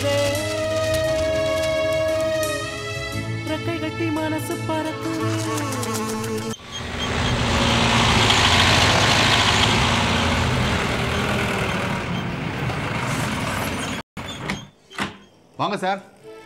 பறக்குதே ரெக்கை கட்டி மனசு பறக்குதே வாங்க சார்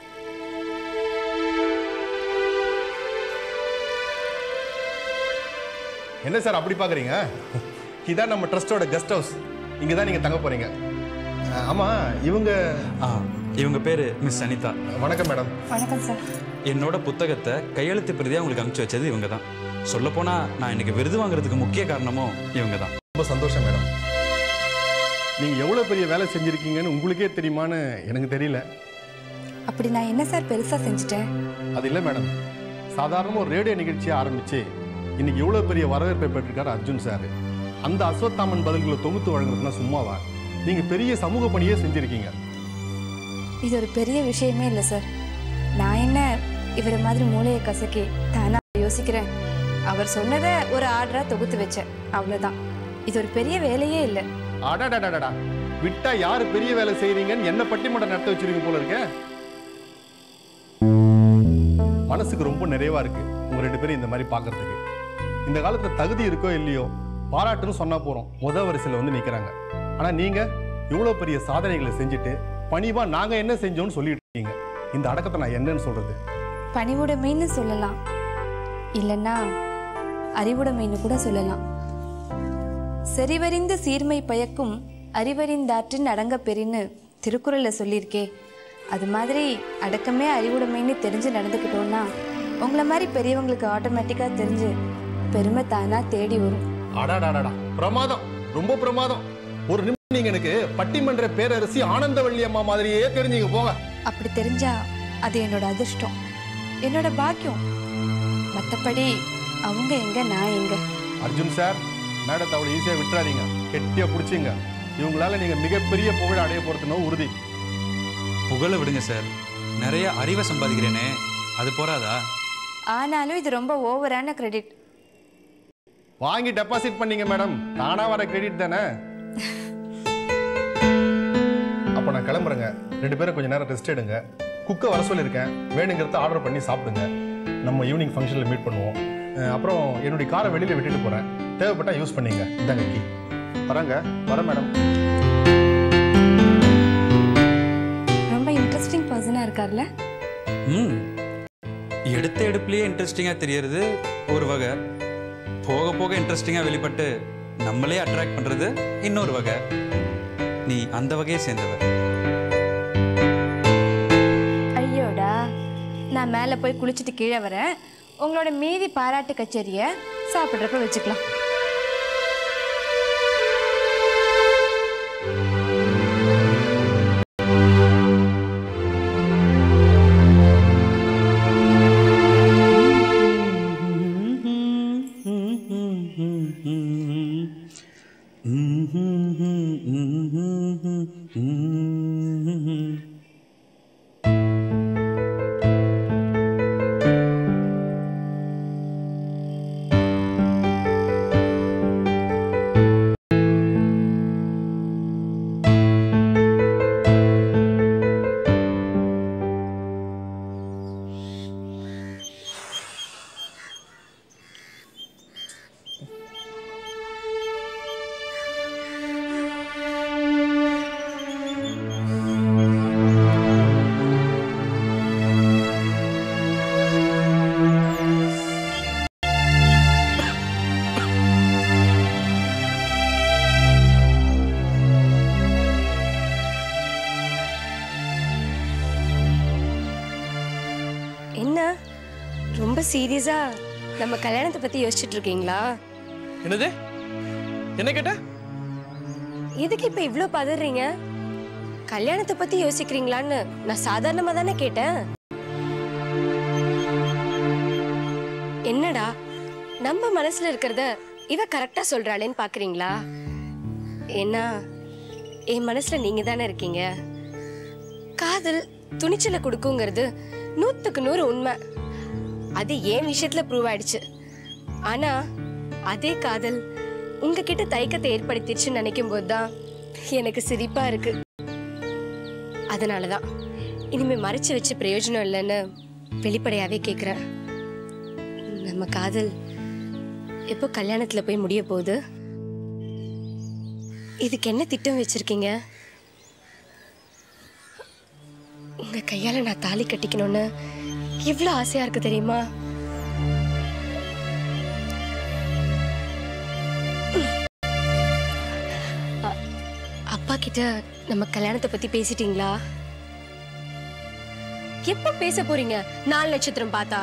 என்ன சார் அப்படி பார்க்குறீங்க இதான் நம்ம ட்ரஸ்டோட கெஸ்ட் ஹவுஸ் இங்கே தான் நீங்கள் தங்க போகிறீங்க ஆமாம் இவங்க ஆ இவங்க பேர் மிஸ் அனிதா வணக்கம் மேடம் வணக்கம் சார் என்னோட புத்தகத்தை கையெழுத்து பிரதியாக உங்களுக்கு அனுப்பிச்சு வச்சது இவங்க தான் சொல்லப்போனால் நான் இன்னைக்கு விருது வாங்குறதுக்கு முக்கிய காரணமும் இவங்க தான் ரொம்ப சந்தோஷம் மேடம் நீங்கள் எவ்வளோ பெரிய வேலை செஞ்சுருக்கீங்கன்னு உங்களுக்கே தெரியுமான்னு எனக்கு தெரியல அப்படி நான் என்ன சார் பெருசாக செஞ்சுட்டேன் அது இல்லை மேடம் சாதாரணமாக ஒரு ரேடியோ நிகழ்ச்சியை ஆரம்பித்து இன்னைக்கு எவ்வளோ பெரிய வரவேற்பை பெற்றிருக்காரு அர்ஜுன் சார் அந்த அஸ்வத்தாமன் பதில்களை தொகுத்து வழங்குறதுனா சும்மாவா நீங்கள் பெரிய சமூக பணியே செஞ்சுருக்கீங்க இது ஒரு பெரிய விஷயமே இல்லை சார் நான் என்ன இவரை மாதிரி மூளையை கசக்கி தானா யோசிக்கிறேன் அவர் சொன்னதை ஒரு ஆர்டரா தொகுத்து வச்சேன் அவ்வளவுதான் இது ஒரு பெரிய வேலையே இல்லை அடாடாடாடா விட்டா யாரு பெரிய வேலை செய்றீங்கன்னு என்ன பட்டிமன்றம் நடத்த வச்சிருக்கீங்க போல இருக்க மனசுக்கு ரொம்ப நிறைவா இருக்கு உங்க ரெண்டு பேரும் இந்த மாதிரி பார்க்கிறதுக்கு இந்த காலத்துல தகுதி இருக்கோ இல்லையோ பாராட்டுன்னு சொன்னா போறோம் முத வரிசையில வந்து நிக்கிறாங்க ஆனா நீங்க இவ்வளவு பெரிய சாதனைகளை செஞ்சுட்டு பணிவா நாங்க என்ன செஞ்சோம்னு சொல்லிட்டு இருக்கீங்க இந்த அடக்கத்தை நான் என்னன்னு சொல்றது பணிவுடைமைன்னு சொல்லலாம் இல்லைன்னா அறிவுடைமைன்னு கூட சொல்லலாம் செறிவறிந்த சீர்மை பயக்கும் அறிவறிந்தாற்றின் அடங்க பெறின்னு திருக்குறள்ல சொல்லியிருக்கே அது மாதிரி அடக்கமே அறிவுடைமைன்னு தெரிஞ்சு நடந்துக்கிட்டோம்னா உங்களை மாதிரி பெரியவங்களுக்கு ஆட்டோமேட்டிக்காக தெரிஞ்சு பெருமை தானா தேடி வரும் அடாடாடாடா பிரமாதம் ரொம்ப பிரமாதம் ஒரு நிமிஷம் நீங்க எனக்கு பட்டிமன்ற பேரரசி ஆனந்தவள்ளி அம்மா மாதிரியே தெரிஞ்சீங்க போங்க அப்படி தெரிஞ்சா அது என்னோட அதிர்ஷ்டம் என்னோட பாக்கியம் மற்றபடி அவங்க எங்க நான் எங்க அர்ஜுன் சார் மேடத்தை அவ்வளோ ஈஸியாக விட்டுறாதீங்க கெட்டியாக பிடிச்சிங்க இவங்களால நீங்க மிகப்பெரிய புகழ் அடைய போறதுனோ உறுதி புகழை விடுங்க சார் நிறைய அறிவை சம்பாதிக்கிறேனே அது போறாதா ஆனாலும் இது ரொம்ப ஓவரான கிரெடிட் வாங்கி டெபாசிட் பண்ணீங்க மேடம் தானா வர கிரெடிட் தானே அப்போ நான் கிளம்புறேங்க ரெண்டு பேரும் கொஞ்ச நேரம் ரெஸ்ட் எடுங்க குக்கை வர சொல்லியிருக்கேன் வேணுங்கிறத ஆர்டர் பண்ணி சாப்பிடுங்க நம்ம ஈவினிங் ஃபங்க்ஷனில் மீட் பண்ணுவோம் அஹ் அப்புறம் என்னுடைய காரை வெளியில் விட்டுட்டு போகிறேன் தேவைப்பட்டா யூஸ் பண்ணீங்க இந்தாங்க கீ வரேங்க வரேன் மேடம் ரொம்ப இன்ட்ரெஸ்டிங் பர்சனாக இருக்கார்ல ம் எடுத்த எடுப்புலயே இன்ட்ரெஸ்டிங்காக தெரியறது ஒரு வகை போக போக இன்ட்ரெஸ்டிங்காக வெளிப்பட்டு நம்மளே அட்ராக்ட் பண்ணுறது இன்னொரு வகை நீ அந்த வகையை சேர்ந்தவ ஐயோடா நான் மேலே போய் குளிச்சுட்டு கீழே வரேன் உங்களோட மீதி பாராட்டு கச்சேரியை சாப்பிட்றப்ப வச்சுக்கலாம் என்ன ரொம்ப சீரியஸா நம்ம கல்யாணத்தை பத்தி யோசிச்சுட்டு இருக்கீங்களா என்னது என்ன கேட்ட எதுக்கு இப்ப இவ்ளோ பதறீங்க கல்யாணத்தை பத்தி யோசிக்கிறீங்களான்னு நான் சாதாரணமா தானே கேட்டேன் என்னடா நம்ம மனசுல இருக்கிறத இவ கரெக்டா சொல்றாளேன்னு பாக்குறீங்களா ஏன்னா என் மனசுல நீங்க தானே இருக்கீங்க காதல் துணிச்சலை கொடுக்குங்கிறது நூத்துக்கு நூறு உண்மை அது என் விஷயத்துல ப்ரூவ் ஆயிடுச்சு ஆனா அதே காதல் உங்ககிட்ட தயக்கத்தை ஏற்படுத்திடுச்சுன்னு நினைக்கும் போதுதான் எனக்கு சிரிப்பா இருக்கு அதனாலதான் இனிமே மறைச்சு வச்சு பிரயோஜனம் இல்லைன்னு வெளிப்படையாவே கேக்குறேன் நம்ம காதல் எப்போ கல்யாணத்துல போய் முடிய போகுது இதுக்கு என்ன திட்டம் வச்சிருக்கீங்க உங்க கையால நான் தாலி கட்டிக்கணும்னு எவ்வளவு ஆசையா இருக்கு தெரியுமா அ- அப்பா கிட்ட நம்ம கல்யாணத்தை பத்தி பேசிட்டீங்களா எப்ப பேச போறீங்க நாலு நட்சத்திரம் பார்த்தா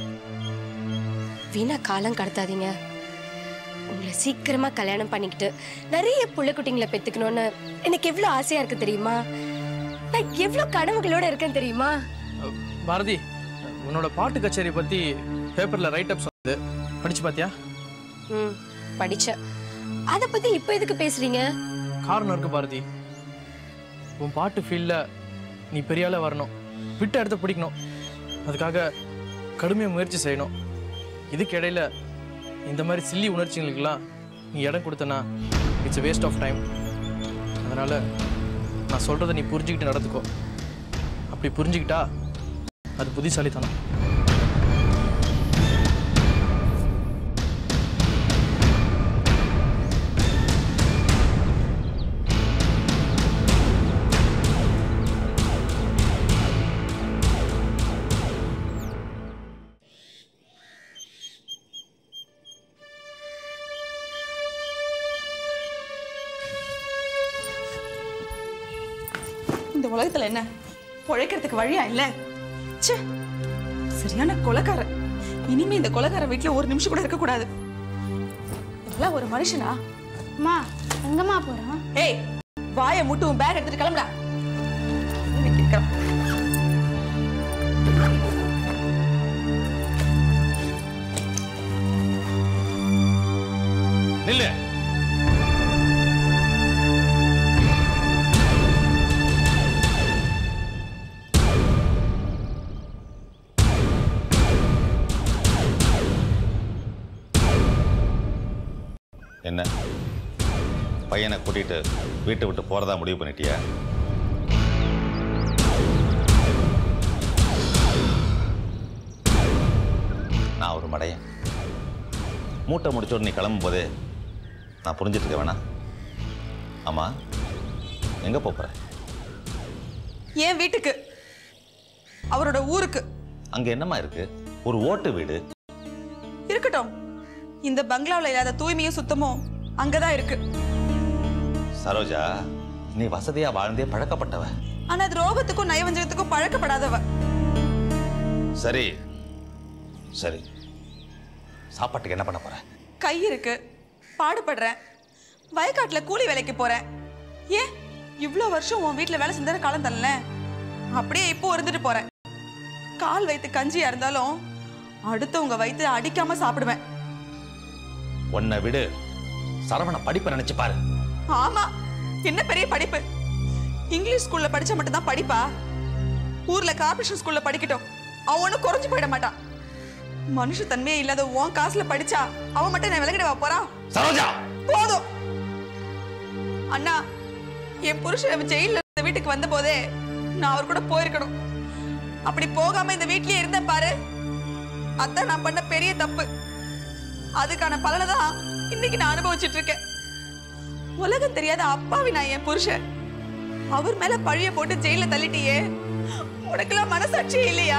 வீணா காலம் கடத்தாதீங்க உங்களை சீக்கிரமா கல்யாணம் பண்ணிக்கிட்டு நிறைய புள்ள குட்டிங்களை பெத்துக்கணும்னு எனக்கு எவ்வளவு ஆசையா இருக்கு தெரியுமா நான் எவ்வளவு கனவுகளோட இருக்கேன் தெரியுமா பாரதி உன்னோட பாட்டு கச்சேரி பத்தி பேப்பர்ல ரைட் அப்ஸ் வந்து படிச்சு பாத்தியா ம் படிச்சேன் அத பத்தி இப்ப எதுக்கு பேசுறீங்க காரணம் இருக்கு பாரதி உன் பாட்டு ஃபீல்ட்ல நீ பெரிய ஆளா வரணும் விட்ட இடத்த பிடிக்கணும் அதுக்காக கடுமையாக முயற்சி செய்யணும் இதுக்கு இடையில இந்த மாதிரி சில்லி உணர்ச்சிகளுக்கெல்லாம் நீ இடம் கொடுத்தனா இட்ஸ் வேஸ்ட் ஆஃப் டைம் அதனால நான் சொல்றதை நீ புரிஞ்சுக்கிட்டு நடந்துக்கோ அப்படி புரிஞ்சுக்கிட்டா அது புத்திசாலித்தனம் இந்த உலகத்துல என்ன பொழைக்கிறதுக்கு வழியா இல்ல ச்சே சரியான கொலைக்காரன் இனிமே இந்த கொலைக்கார வீட்ல ஒரு நிமிஷம் கூட இருக்க கூடாது இதெல்லாம் ஒரு மனுஷனா அம்மா எங்கம்மா போறோம் ஏய் வாயை முட்டு உன் பேக் எடுத்துட்டு கிளம்புடா வீட்டுக்கு கிளம்பு. நில்லு என்ன பையனை கூட்டிட்டு வீட்டை விட்டு போறதா முடிவு பண்ணிட்டியா நான் ஒரு மடையன் மூட்டை முடிச்சோடு நீ கிளம்பும் போதே நான் புரிஞ்சிட்டு இருக்க வேணாம் ஆமா எங்க போப் போற என் வீட்டுக்கு அவரோட ஊருக்கு அங்க என்னம்மா இருக்கு ஒரு ஓட்டு வீடு இருக்கட்டும் இந்த பங்களாவுல இல்லாத தூய்மையும் சுத்தமும் அங்கதான் இருக்கு சரோஜா நீ வசதியா வாழ்ந்தே பழக்கப்பட்டவ ஆனா துரோகத்துக்கும் நயவஞ்சகத்துக்கும் பழக்கப்படாதவ சரி சரி சாப்பாட்டுக்கு என்ன பண்ண போற கை இருக்கு பாடுபடுறேன் வயக்காட்டுல கூலி வேலைக்கு போறேன் ஏன் இவ்வளோ வருஷம் உன் வீட்டுல வேலை செஞ்ச காலம் தரல அப்படியே இப்போ இருந்துட்டு போறேன் கால் வைத்து கஞ்சியா இருந்தாலும் அடுத்தவங்க வைத்து அடிக்காம சாப்பிடுவேன் உன்னை விடு சரவண படிப்பை நினைச்சு பாரு ஆமா என்ன பெரிய படிப்பு இங்கிலீஷ் ஸ்கூல்ல படிச்சா மட்டும்தான் படிப்பா ஊர்ல கார்பரேஷன் ஸ்கூல்ல படிக்கட்டும் அவன் ஒன்றும் குறைஞ்சு போயிட மாட்டான் மனுஷ தன்மையே இல்லாத உன் காசுல படிச்சா அவன் மட்டும் நான் விலகிடவா போறான் சரோஜா போதும் அண்ணா என் புருஷன் ஜெயில இந்த வீட்டுக்கு வந்த போதே நான் அவர் கூட போயிருக்கணும் அப்படி போகாம இந்த வீட்லயே இருந்தேன் பாரு அதான் நான் பண்ண பெரிய தப்பு அதுக்கான பலனை தான் இன்னைக்கு நான் அனுபவிச்சிட்டு இருக்கேன் உலகம் தெரியாத அப்பாவி நான் என் புருஷன் அவர் மேல பழிய போட்டு ஜெயில தள்ளிட்டியே உனக்கெல்லாம் மனசாட்சியே இல்லையா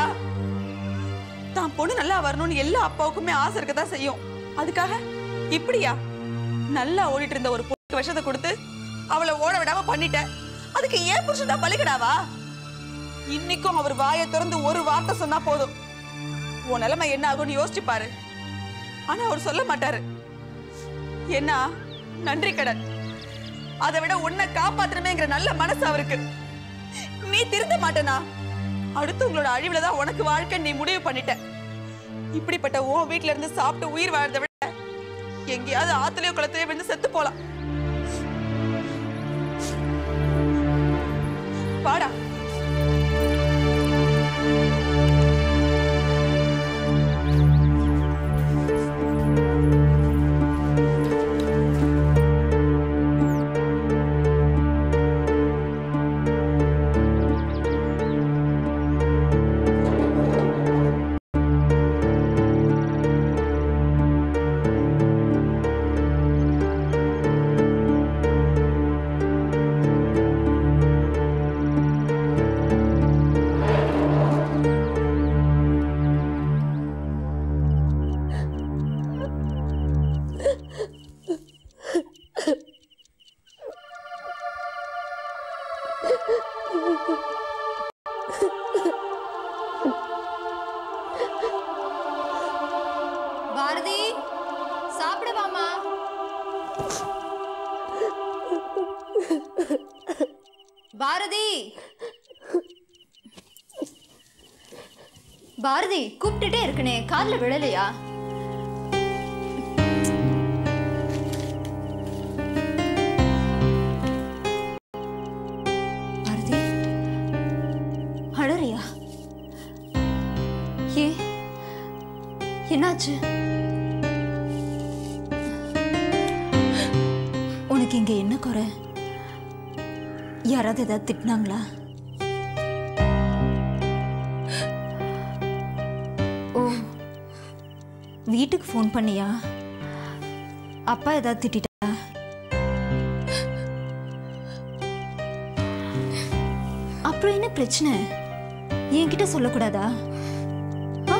தான் பொண்ணு நல்லா வரணும்னு எல்லா அப்பாவுக்குமே ஆசை இருக்கதான் செய்யும் அதுக்காக இப்படியா நல்லா ஓடிட்டு இருந்த ஒரு பொண்ணுக்கு விஷத்தை கொடுத்து அவளை ஓட விடாம பண்ணிட்டேன் அதுக்கு ஏன் புருஷன் தான் பலிகடாவா இன்னைக்கும் அவர் வாயை திறந்து ஒரு வார்த்தை சொன்னா போதும் உன் நிலைமை என்ன ஆகும்னு யோசிச்சு பாரு ஆனா அவர் சொல்ல மாட்டாரு என்ன நன்றி கடன் அதை விட உன்னை காப்பாத்தணுமேங்கிற நல்ல மனசு அவருக்கு நீ திருந்த மாட்டேனா அடுத்து உங்களோட அழிவுல தான் உனக்கு வாழ்க்கை நீ முடிவு பண்ணிட்ட இப்படிப்பட்ட உன் வீட்ல இருந்து சாப்பிட்டு உயிர் வாழறதை விட எங்கேயாவது ஆத்துலயோ குளத்திலயோ விழுந்து செத்து போலாம் வாடா பாரதி சாப்பிட வாமா பாரதி பாரதி கூப்பிட்டுட்டே இருக்கனே காதுல விழலையா பாரதி அழறியா ஏ என்னாச்சு உனக்கு இங்க என்ன குறை யாராவது ஏதாவது திட்டினாங்களா ஓ வீட்டுக்கு ஃபோன் பண்ணியா அப்பா ஏதாவது திட்டிட்டா அப்புறம் என்ன பிரச்சனை என்கிட்ட சொல்லக்கூடாதா ஆ?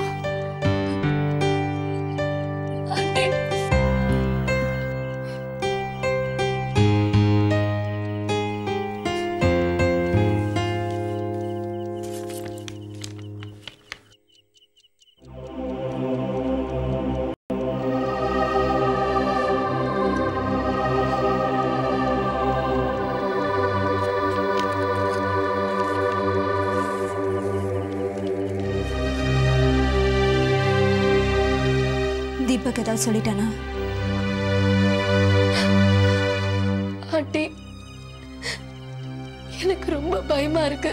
தீபக் ஏதாவது சொல்லிட்டானா ஆண்டி எனக்கு ரொம்ப பயமா இருக்கு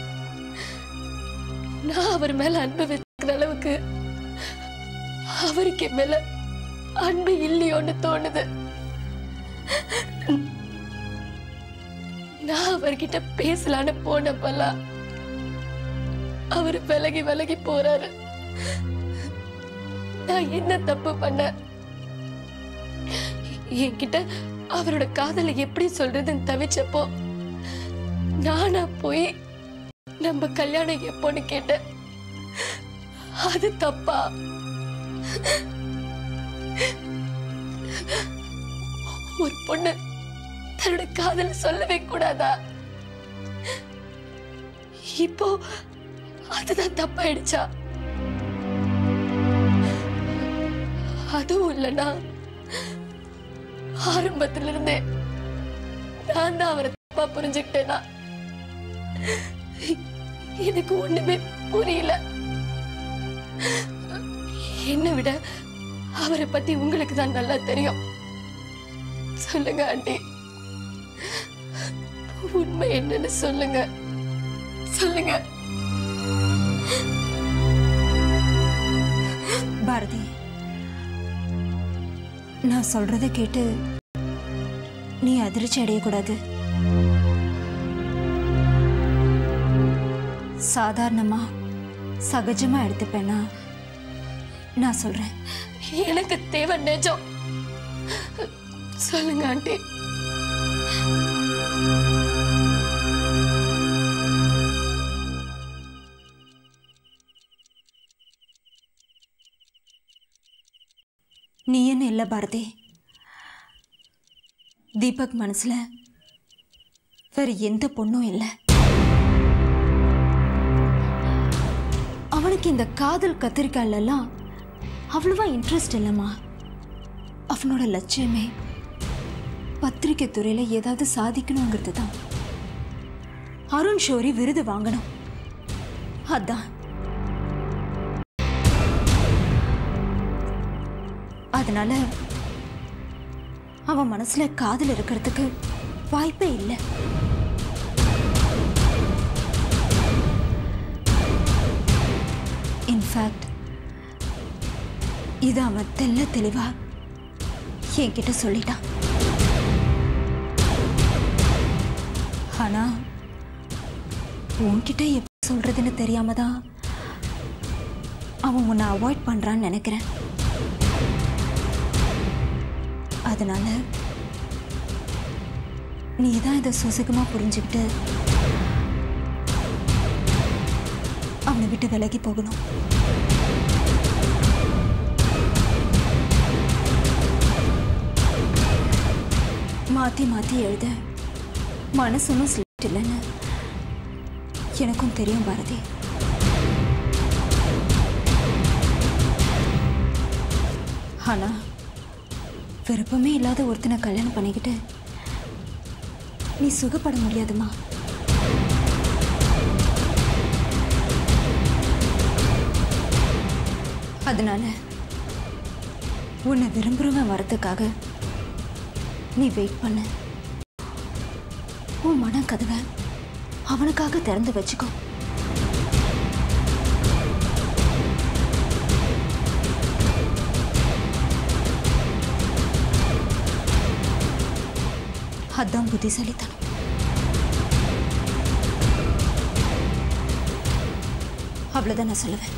நான் அவர் மேல அன்பு வச்சுக்கிற அளவுக்கு அவருக்கு என் மேல அன்பு இல்லையோன்னு தோணுது நான் அவர்கிட்ட பேசலான்னு போனப்பெல்லாம் அவர் விலகி விலகி போறாரு நான் என்ன தப்பு பண்ணேன் என்கிட்ட அவரோட காதலை எப்படி சொல்றதுன்னு தவிச்சப்போ நானா போய் நம்ம கல்யாணம் எப்போன்னு கேட்டேன் அது தப்பா ஒரு பொண்ணு தன்னோட காதல் சொல்லவே கூடாதா இப்போ அதுதான் தப்பாயிடுச்சா அதுவும் இல்லைன்னா ஆரம்பத்துல இருந்தே நான் தான் அவரை தப்பா புரிஞ்சுக்கிட்டேனா எனக்கு ஒண்ணுமே புரியல என்னை விட அவரை பத்தி உங்களுக்கு தான் நல்லா தெரியும் சொல்லுங்க ஆண்டி உண்மை என்னன்னு சொல்லுங்க சொல்லுங்க பாரதி நான் சொல்றத கேட்டு நீ அதிர்ச்சி அடையக்கூடாது சாதாரணமா சகஜமா எடுத்துப்பேனா நான் சொல்றேன் எனக்கு தேவை நிஜம் சொல்லுங்க ஆண்டி நீ என்ன இல்லை பாரதி தீபக் மனசுல வேற எந்த பொண்ணும் இல்லை அவனுக்கு இந்த காதல் கத்திரிக்காயிலெல்லாம் அவ்வளவா இன்ட்ரெஸ்ட் இல்லைம்மா அவனோட லட்சியமே பத்திரிக்கை துறையில ஏதாவது சாதிக்கணுங்கிறது தான் அருண் ஷோரி விருது வாங்கணும் அதான் அதனால அவன் மனசுல காதல் இருக்கிறதுக்கு வாய்ப்பே இல்லை இன்ஃபேக்ட் இது அவன் தெல்ல தெளிவா என்கிட்ட சொல்லிட்டான் ஆனா உன்கிட்ட எப்ப சொல்றதுன்னு தெரியாம தான் அவன் உன்னை அவாய்ட் பண்றான்னு நினைக்கிறேன் அதனால நீ தான் இதை சுசுகமா புரிஞ்சுக்கிட்டு அவனை விட்டு விலகி போகணும் மாத்தி மாத்தி எழுத மனசொன்னும் ஸ்லிட் இல்லைன்னு எனக்கும் தெரியும் பாரதி ஆனா விருப்பமே இல்லாத ஒருத்தனை கல்யாணம் பண்ணிக்கிட்டு நீ சுகப்பட முடியாதுமா அதனால உன்னை விரும்புறவன் வரத்துக்காக நீ வெயிட் பண்ணு உன் மன கதவை அவனுக்காக திறந்து வச்சுக்கோ அதான் புத்திசாலித்தனம் அவ்வளோதான் நான் சொல்லுவேன்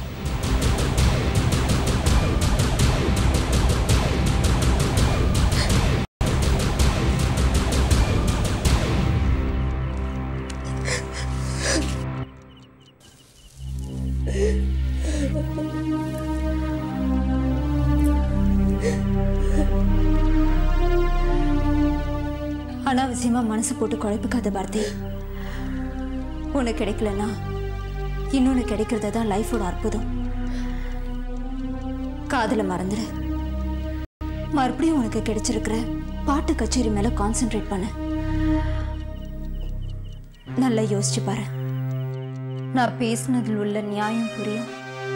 அனாவசியமா மனசு போட்டு குழப்பிக்காத பாரதி உனக்கு கிடைக்கலன்னா இன்னொன்று கிடைக்கிறது தான் லைஃபோட அற்புதம் காதலை மறந்துடு மறுபடியும் உனக்கு கிடைச்சிருக்கிற பாட்டு கச்சேரி மேல கான்சென்ட்ரேட் பண்ணு நல்லா யோசிச்சு பாரு நான் பேசினதில் உள்ள நியாயம் புரியும்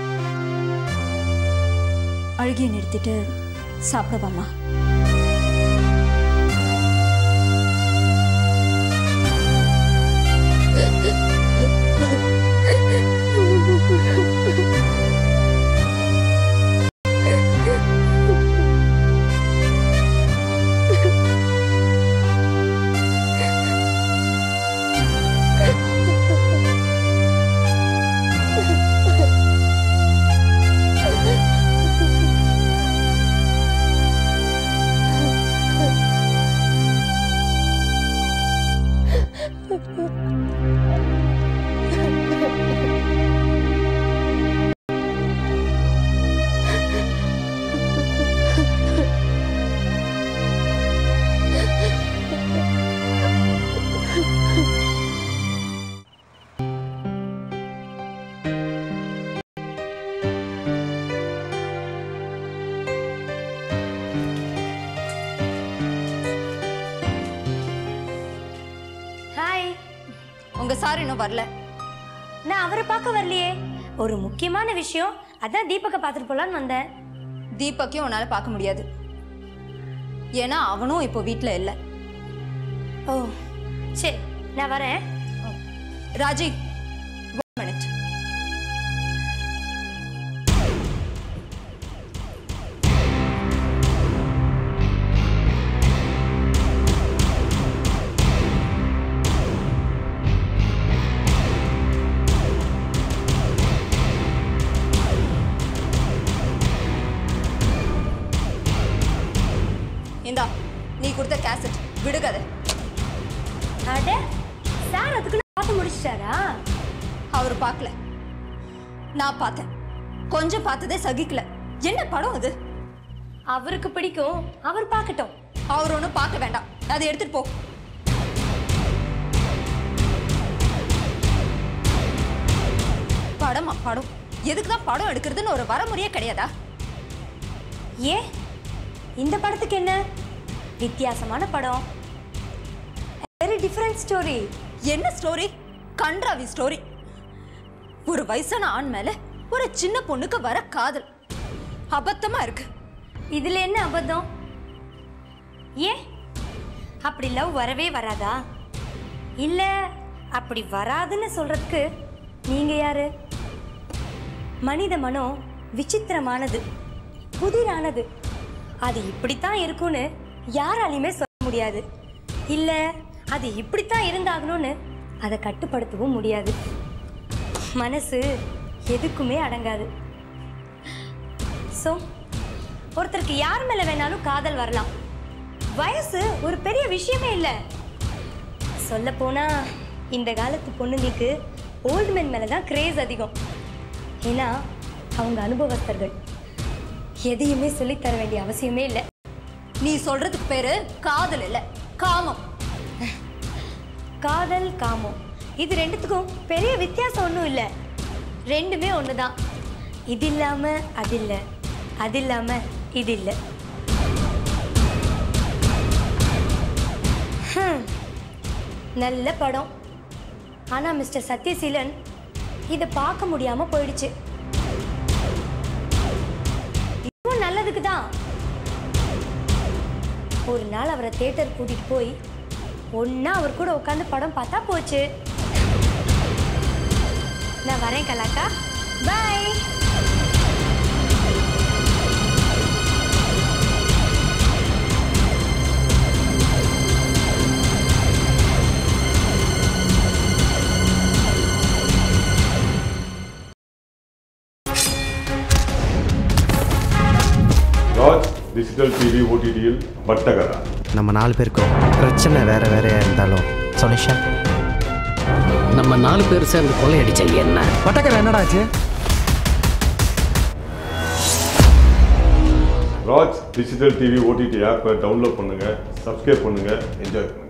அழுகிய நிறுத்திட்டு சாப்பிடவாமா ஹாய் உங்க சார் இன்னும் வரல நான் அவரை பார்க்க வரலையே ஒரு முக்கியமான விஷயம் அதான் தீபக்கை பார்த்துட்டு போலான்னு வந்தேன் தீபக்கையும் உன்னால பார்க்க முடியாது ஏன்னா அவனும் இப்போ வீட்ல இல்லை ஓ சரி நான் வரேன் ராஜி one minute. இந்தா நீ கொடுத்த கேசட் விடுகதை அட சார் அதுக்குள்ள பார்த்து முடிச்சிட்டாரா அவர் பார்க்கல நான் பார்த்தேன் கொஞ்சம் பார்த்ததே சகிக்கல என்ன படம் அது அவருக்கு பிடிக்கும் அவர் பார்க்கட்டும் அவர் ஒன்றும் பார்க்க வேண்டாம் அதை எடுத்துட்டு போ படமா படம் எதுக்கு தான் படம் எடுக்கிறதுன்னு ஒரு வரமுறையே கிடையாதா ஏன் இந்த படத்துக்கு என்ன வித்தியாசமான படம் வெரி டிஃப்ரெண்ட் ஸ்டோரி என்ன ஸ்டோரி கன்றாவி ஸ்டோரி ஒரு வயசான ஆண் மேல ஒரு சின்ன பொண்ணுக்கு வர காதல் அபத்தமா இருக்கு இதுல என்ன அபத்தம் ஏன் அப்படி லவ் வரவே வராதா இல்ல அப்படி வராதுன்னு சொல்றதுக்கு நீங்க யாரு மனித மனம் விசித்திரமானது புதிரானது அது இப்படித்தான் இருக்கும்னு யாராலையுமே சொல்ல முடியாது இல்ல அது இப்படித்தான் இருந்தாகணும்னு அதை கட்டுப்படுத்தவும் முடியாது மனசு எதுக்குமே அடங்காது ஸோ ஒருத்தருக்கு யார் மேல வேணாலும் காதல் வரலாம் வயசு ஒரு பெரிய விஷயமே இல்லை சொல்ல போனா இந்த காலத்து பொண்ணுங்களுக்கு ஓல்டு மேன் மேல தான் கிரேஸ் அதிகம் ஏன்னா அவங்க அனுபவஸ்தர்கள் எதையுமே சொல்லித் தர வேண்டிய அவசியமே இல்லை நீ சொல்றதுக்கு பேரு காதல் இல்ல காமம் காதல் காமம் இது ரெண்டுத்துக்கும் பெரிய வித்தியாசம் ஒன்றும் இல்லை ரெண்டுமே ஒன்று தான் இது இல்லாமல் அது இல்லை அது இல்லாமல் இது இல்லை ஹம், நல்ல படம் ஆனா மிஸ்டர் சத்யசீலன் இதை பார்க்க முடியாம போயிடுச்சு இதுவும் நல்லதுக்கு தான் ஒரு நாள் அவரை தேட்டர் கூட்டிட்டு போய் ஒண்ணா அவர் கூட உட்காந்து படம் பார்த்தா போச்சு நான் வரேன் கலாக்கா பை ராஜ் டிஜிட்டல் டிவி ஓடிடியில் பட்டகரா நம்ம நாலு பேருக்கும் பிரச்சனை வேற வேறையா இருந்தாலும் சொனிஷா நம்ம நாலு பேர் சேர்ந்து கொள்ளையடிச்ச என்ன பட்டக்கரை என்னடா ஆச்சு ராஜ் டிஜிட்டல் டிவி ஓடிடி ஆப்பை டவுன்லோட் பண்ணுங்க சப்ஸ்கிரைப் பண்ணுங்க என்ஜாய் பண்ணுங்க